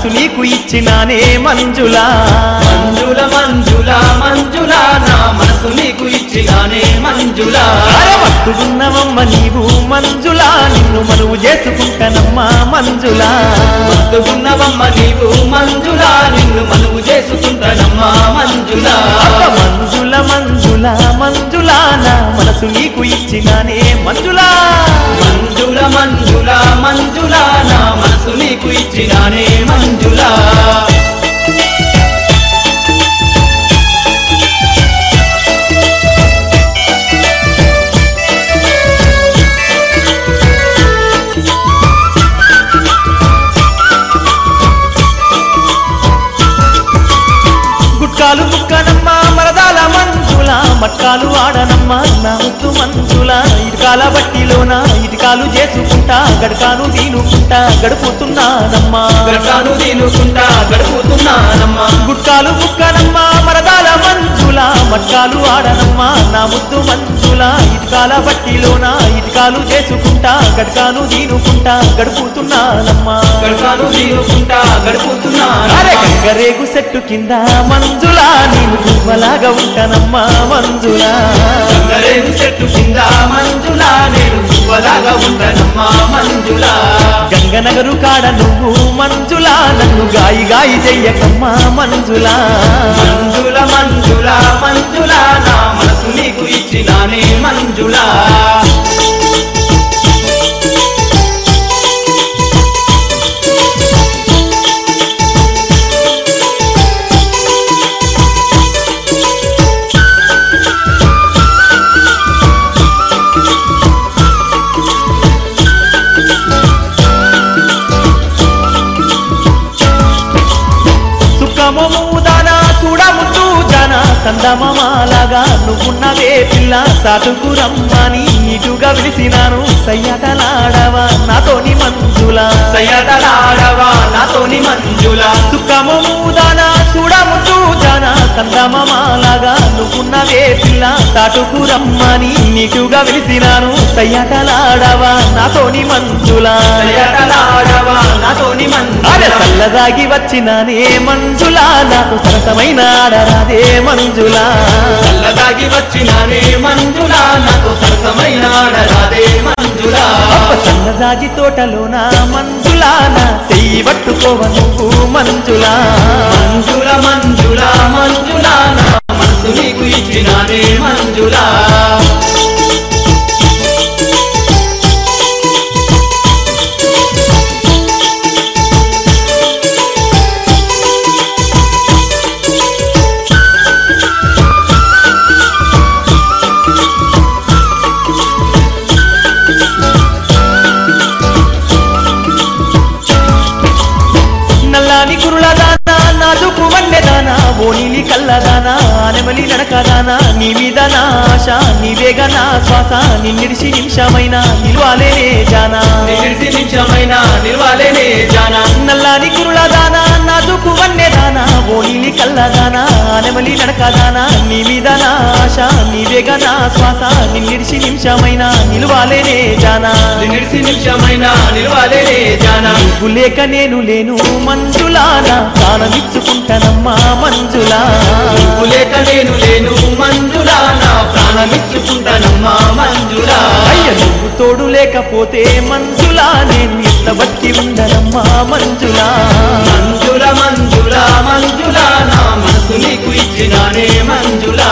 మనసు నీకు ఇచ్చినానే మంజులా మంజుల మంజుల మంజుల నా మనసు నీకు ఇచ్చినానే మంజుల అరే మత్తుగున్నవమ్మ నీవు మంజులా నిన్ను మనువు చేసుకుంటానమ్మా మంజులా మత్తుకున్నవమ్మ నీవు మంజుల నిన్ను మనువు చేసుకుంటానమ్మా మంజుల అబ్బ మంజుల మంజుల మంజులా నా మనసు నీకు ఇచ్చినానే మంజులా మంజుల మంజుల మంజుల నా మనసు నీకు ఇచ్చినానే మంజుల గుట్కాలు బుక్కనమ్మ మరదాల మంజుల మట్కాలు ఆడనమ్మ నా ముద్దు మంజుల ఇటుకాల బట్టిలోన ఇటుకాలు చేసుకుంటా గడకాను దీనుకుంటా గడుపుతున్నానమ్మా గడకాను దీనుకుంటా గడుపుతున్నానమ్మా గుట్కాలు బుక్కనమ్మ మరదాల మంజుల మట్కాలు ఆడనమ్మ నా ముద్దు మంజుల ఇటుకాల బట్టిలోన ఇటుకాలు చేసుకుంటా గడకాను దీనుకుంటా గడుపుతున్నానమ్మా గడకాను దీనుకుంటా గడుపుతున్నానమ్మా అరే గంగరేగు చెట్టు కింద మంజులా నేను గువ్వలాగా ఉంటానమ్మా మంజులా గంగరేగు చెట్టు కింద మంజుల నేను పువ్వలాగా ఉంటానమ్మా మంజుల గంగనగరు కాడ నువ్వు మంజులా నన్ను గాయి గాయి చెయ్యకమ్మా మంజులా మంజుల మంజుల మంజుల నా మనసు నీకు ఇచ్చినానే మంజుల సుఖమము దానా చూడముద్దు జానా సందమాలాగా నువ్వున్నవే పిల్ల సాటుకు రమ్మని ఇటుగా పిలిచినాను సయ్యటలాడవా నాతోని మంజులా సయటలాడవా నాతోని మంజుల సుఖమము దానా చూడముద్దు జానా సందమాలాగా నువ్వున్నవే పిల్ల సాటుకు రమ్మని నీటుగా పిలిచినాను సయ్యటలాడవా నాతోని మంజులా సయటలాడవా నాతోని అరే మంజుల చల్లదాగి వచ్చినానే మంజులా నాకు సరసమైన ఆడరాదే మంజులా చల్లదాగి వచ్చినానే మంజుల నాకు సరసమైన ఆడరాదే మంజుల అప్ప సన్నజాజి తోటలోన మంజులా నా చెయ్యి పట్టుకోవ నువ్వు మంజులా మంజుల మంజుల మంజుల నా మనసు నీకు ఇచ్చినానే మంజుల నల్లాని కురులదానా నాజుకు వన్నెదానా ఓ నీలి కల్లదానా నెమలి నడకదానా నీ మీద నా ఆశ నీవేగా నా శ్వాస నిన్నిడిసి నిమిషమైన నిల్వాలేనే జానా నిలిసి నిమిషమైన నిల్వాలేనే జానా నల్లాని కురులదానా నాజుకు వన్నెదానా ఓ నీలి కల్లదానా నెమలి నడకదానా నీ మీద నా ఆశ నీవేగా నా శ్వాస నిన్నిడిసి నిమిషమైన నిలువాలేనే జానా నిలిసి నిమిషమైన నిల్వాలేనే జానా నువ్వు లేక నేను లేను మంజులా నా ప్రాణమిచ్చుకుంటానమ్మా మంజులా నువ్వు లేక నేను లేను మంజులా నా ప్రాణమిచ్చుకుంటానమ్మా మంజులా అయ్య నువ్వు తోడు లేకపోతే మంజులా నేను ఎంత బతికి ఉండనమ్మా మంజులా మంజుల మంజుల మంజుల నా మనసు నీకు ఇచ్చినానే మంజులా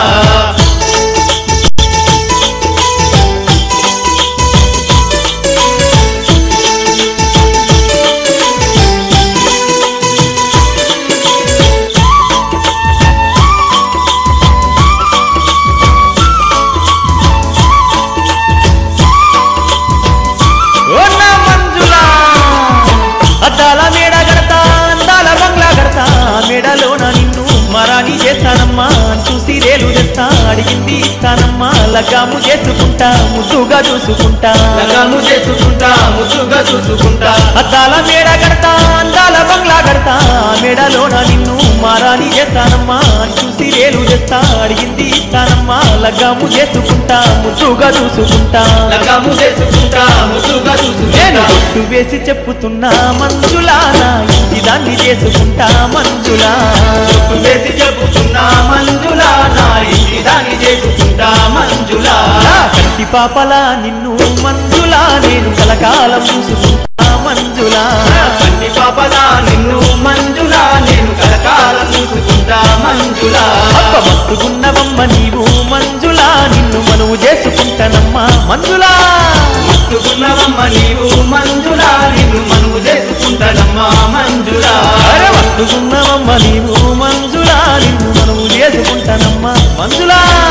ఓ నా మంజులా అద్దాల మేడ గడతా అందాల బంగ్లా గడతా మేడలోన నిన్ను మరాని చేస్తానమ్మా చూసి రేలు తెస్తా అడిగింది ఇస్తానమ్మా లగ్గాము చేసుకుంటా ముద్దుగా చూసుకుంటా లగాము చేసుకుంటా ముద్దుగా చూసుకుంటా అద్దాల మేడ కడతా అందాల బంగ్లా కడతా మేడలోన నిన్ను మారాని చేస్తానమ్మా చూసి రేలు చేస్తా అడిగింది ఇస్తానమ్మా లగ్గాము చేసుకుంటా ముద్దుగా చూసుకుంటా లగము చేసుకుంటా ముద్దుగా నేను చూసుకుంటా ఒట్టు వేసి చెప్పుతున్నా మంజులా నా ఇంటి దాన్ని చేసుకుంటా మంజులా ఒట్టు వేసి చెబుతున్నా మంజులా నా ఇంటి దాన్ని చేసుకుంటా మంజులా నా కంటి పాపలా నిన్ను మంజులా నేను కలకాలం చూసుకుంటా మంజులా కంటి పాపలా నిన్ను మంజులా నేను కలకాలం చూసుకుంటా మంజులా అప్ప మస్తుకున్నవమ్మ నీవు మంజులా నిన్ను మనువు చేసుకుంటానమ్మా మంజులా మస్తుకున్నవమ్మ నీవు మంజులా నిన్ను మనువు చేసుకుంటానమ్మా మంజులా అరే మస్తుకున్నవమ్మ నీవు మంజులా నిన్ను మనువు చేసుకుంటానమ్మా మంజులా